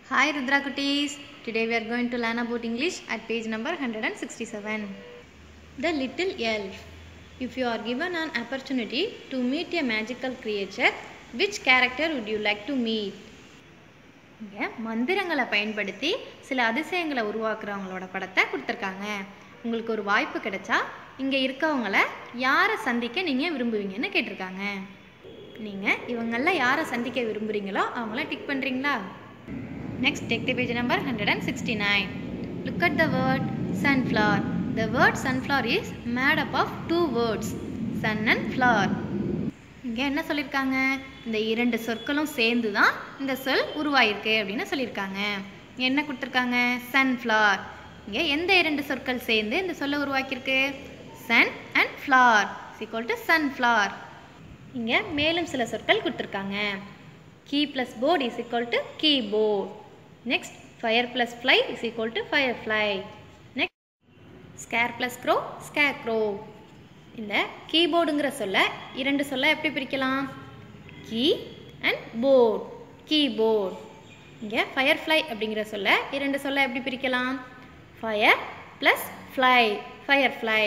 Hi Rudra Kutis. Today we are going to learn about English at page number 167. The Little Elf. If you are given an opportunity to meet a magical creature, which character would you like to meet? இங்கே மந்திரங்களை பயன்படுத்தி சில அதிசயங்களை உருவாக்குறவங்களோட படத்தை கொடுத்துருக்காங்க உங்களுக்கு ஒரு வாய்ப்பு கிடைச்சா இங்கே இருக்கவங்கள யாரை சந்திக்க நீங்கள் விரும்புவீங்கன்னு கேட்டிருக்காங்க நீங்கள் இவங்களில் யாரை சந்திக்க விரும்புகிறீங்களோ அவங்கள டிக் பண்ணுறீங்களா next take the page number hundred and sixty nine look at the word sunflower the word sunflower is made up of two words sun and flower இங்கே என்ன சொல்லியிருக்காங்க இந்த இரண்டு சொற்களும் சேர்ந்து தான் இந்த சொல் உருவாயிருக்கு அப்படின்னு சொல்லியிருக்காங்க இங்க என்ன கொடுத்துருக்காங்க சன்ஃப்ளவர் இங்கே எந்த இரண்டு சொற்கள் சேர்ந்து இந்த சொல்லை உருவாக்கியிருக்கு sun and flower equal to sunflower இங்கே மேலும் சில சொற்கள் கொடுத்துருக்காங்க key plus board is equal to keyboard next fire plus fly is equal to firefly next scare plus crow scarecrow இந்த கீபோர்டுங்கிற சொல்ல இரண்டு சொல்ல எப்படி பிரிக்கலாம் கீ அண்ட் போர்ட் கீபோர்ட் இங்கே ஃபயர் ஃப்ளை அப்படிங்கிற சொல்ல இரண்டு சொல்ல எப்படி பிரிக்கலாம் fire plus fly firefly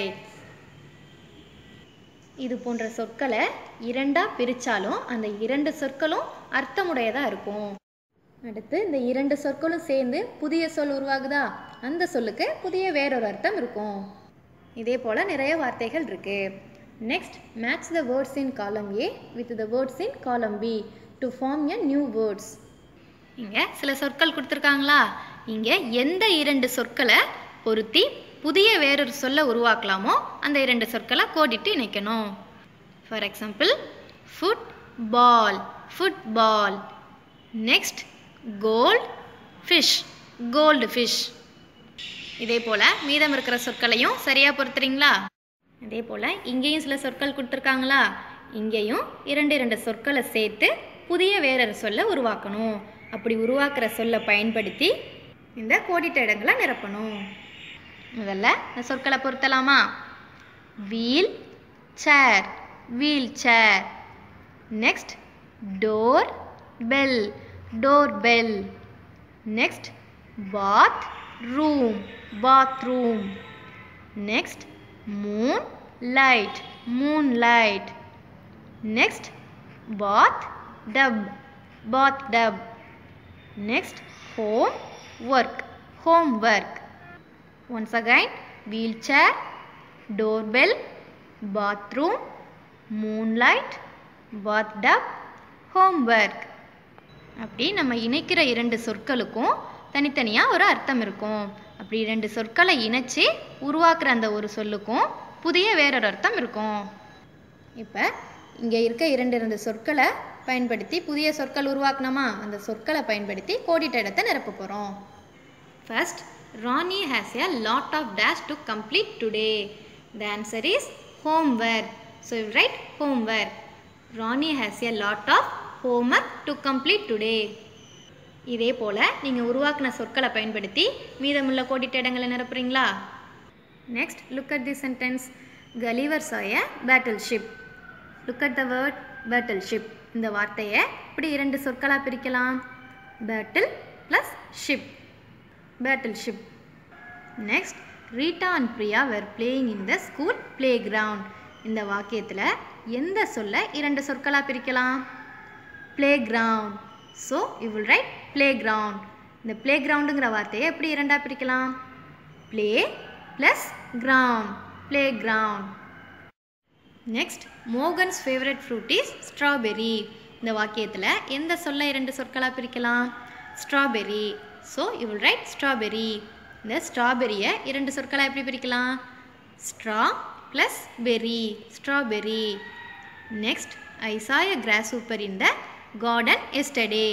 இது போன்ற சொற்களை இரண்டாக பிரித்தாலும் அந்த இரண்டு சொற்களும் அர்த்தமுடையதாக இருக்கும் அடுத்து இந்த இரண்டு சொற்களும் சேர்ந்து புதிய சொல் உருவாகுதா அந்த சொல்லுக்கு புதிய வேறொரு அர்த்தம் இருக்கும் இதே போல் நிறைய வார்த்தைகள் இருக்கு next match the words in column A with the words in column B to form a new words இங்கே சில சொற்கள் கொடுத்துருக்காங்களா இங்கே எந்த இரண்டு சொற்களை பொருத்தி புதிய வேறொரு சொல்ல உருவாக்கலாமோ அந்த இரண்டு சொற்களை கோடிட்டு இணைக்கணும் for example foot ball football next gold fish gold fish இதே போல் மீதம் இருக்கிற சொற்களையும் சரியாக பொறுத்துறீங்களா அதே போல் இங்கேயும் சில சொற்கள் கொடுத்துருக்காங்களா இங்கேயும் இரண்டு இரண்டு சொற்களை சேர்த்து புதிய வேறொரு சொல்ல உருவாக்கணும் அப்படி உருவாக்குற சொல்லை பயன்படுத்தி இந்த கோடிட்ட இடங்களை நிரப்பணும் முதல்ல இந்த சொற்களை பொருத்தலாமா wheel chair wheel chair next door bell door bell next bath room bathroom next moon light moonlight next bath tub bath tub next home work homework once again wheelchair doorbell bathroom moonlight bath tub homework அப்படி நம்ம இணைக்கிற இரண்டு சொற்களுக்கும் தனித்தனியாக ஒரு அர்த்தம் இருக்கும் அப்படி ரெண்டு சொற்களை இணைச்சி உருவாக்குற அந்த ஒரு சொல்லுக்கும் புதிய வேறொரு அர்த்தம் இருக்கும் இப்போ இங்கே இருக்க இரண்டு இரண்டு சொற்களை பயன்படுத்தி புதிய சொற்கள் உருவாக்கணுமா அந்த சொற்களை பயன்படுத்தி கோடிட்ட இடத்தை நிரப்ப போகிறோம் first Rani has a lot of dash to complete today the answer is homework so write homework Rani has a lot of homework to complete today இதே போல் நீங்கள் உருவாக்கின சொற்களை பயன்படுத்தி மீதமுள்ள கோடிட்ட இடங்களை நிரப்புறீங்களா next look at the sentence Gulliver saw a battle ship look at the word battle ship இந்த வார்த்தையை இப்படி இரண்டு சொற்களாக பிரிக்கலாம் battle plus ship battle ship next Rita and Priya where playing in the school play ground இந்த வாக்கியத்தில் எந்த சொல்ல இரண்டு சொற்களாக பிரிக்கலாம் play ground so you will write play ground இந்த ப்ளே கிரவுண்டுங்கிற வார்த்தையை எப்படி இரண்டாக பிரிக்கலாம் play plus ground play ground next Mohan's favourite fruit is strawberry இந்த வாக்கியத்தில் எந்த சொல்ல இரண்டு சொற்களாக பிரிக்கலாம் strawberry so you will write strawberry இந்த ஸ்ட்ராபெரியை இரண்டு சொற்களாக எப்படி பிரிக்கலாம் straw plus berry strawberry next I saw a grass hopper in the garden yesterday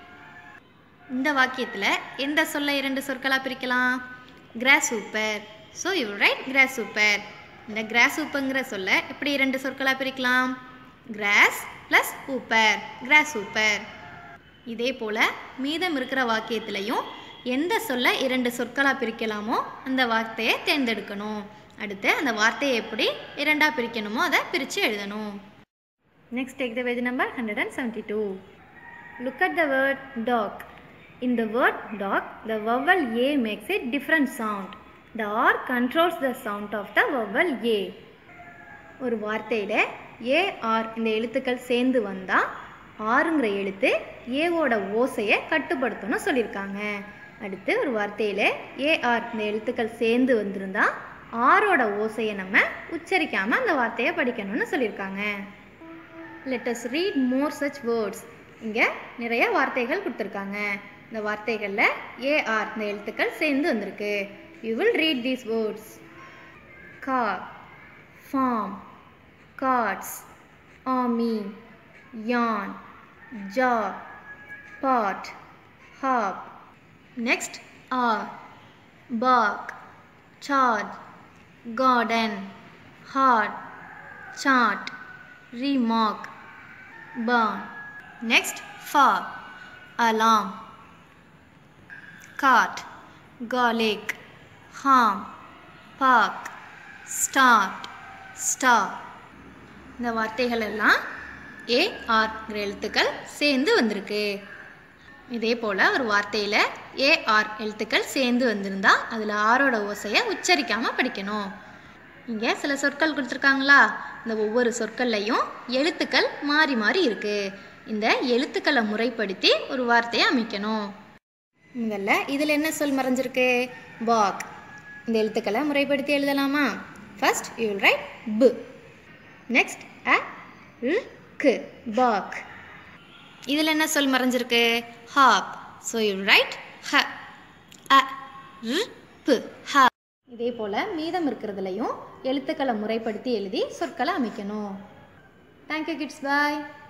இந்த வாக்கியத்தில் எந்த சொல்ல இரண்டு சொற்களாக பிரிக்கலாம் grass hopper so you write grass hopper இந்த கிராஸ் சூப்பருங்கிற சொல்ல எப்படி இரண்டு சொற்களாக பிரிக்கலாம் grass plus hopper grass hopper இதே போல் மீதம் இருக்கிற வாக்கியத்திலையும் எந்த சொல்ல இரண்டு சொற்களாக பிரிக்கலாமோ அந்த வார்த்தையை தேர்ந்தெடுக்கணும் அடுத்து அந்த வார்த்தையை எப்படி இரண்டாக பிரிக்கணுமோ அதை பிரித்து எழுதணும் Next, take the page number 172. Look at the word dog. In the word dog, the vowel A makes a different sound. The R controls the sound of the vowel A. ஒரு வார்த்தையில் ஏஆர் இந்த எழுத்துக்கள் சேர்ந்து வந்தால் ஆறுங்கிற எழுத்து ஏவோட ஓசையை கட்டுப்படுத்தணும்னு சொல்லியிருக்காங்க அடுத்து ஒரு வார்த்தையில் ஏஆர் இந்த எழுத்துக்கள் சேர்ந்து வந்திருந்தா ஆரோட ஓசையை நம்ம உச்சரிக்காமல் அந்த வார்த்தையை படிக்கணும்னு சொல்லியிருக்காங்க let us read more such words இங்கே நிறைய வார்த்தைகள் கொடுத்துருக்காங்க இந்த வார்த்தைகளில் ஏஆர் இந்த எழுத்துக்கள் சேர்ந்து வந்திருக்கு you will read these words car farm cards army yarn jar part harp next are bark charge garden heart chart remark burn next far alarm cart garlic harm park start star இந்த வார்த்தைகள் எல்லாம் ஏ ஆர்ங்கிற எழுத்துக்கள் சேர்ந்து வந்திருக்கு இதே போல் ஒரு வார்த்தையில் AR எழுத்துக்கள் சேர்ந்து வந்திருந்தா அதில் ஆரோட ஓசையை உச்சரிக்காமல் படிக்கணும் இங்கே சில சொற்கள் கொடுத்துருக்காங்களா இந்த ஒவ்வொரு சொற்கள்லையும் எழுத்துக்கள் மாறி மாறி இருக்குது இந்த எழுத்துக்களை முறைப்படுத்தி ஒரு வார்த்தையை அமைக்கணும் முதல்ல இதில் என்ன சொல் மறைஞ்சிருக்கு பாக் இந்த எழுத்துக்களை முறைப்படுத்தி எழுதலாமா ஃபர்ஸ்ட் யூ வில் ரைட் பு நெக்ஸ்ட் அ க்கு பாக் இதில் என்ன சொல் மறைஞ்சிருக்கு harp so you write H A ர் பு ஹ இதே போல் மீதம் இருக்கிறதுலையும் எழுத்துக்களை முறைப்படுத்தி எழுதி சொற்களை அமைக்கணும் தேங்க்யூ கிட்ஸ் பாய்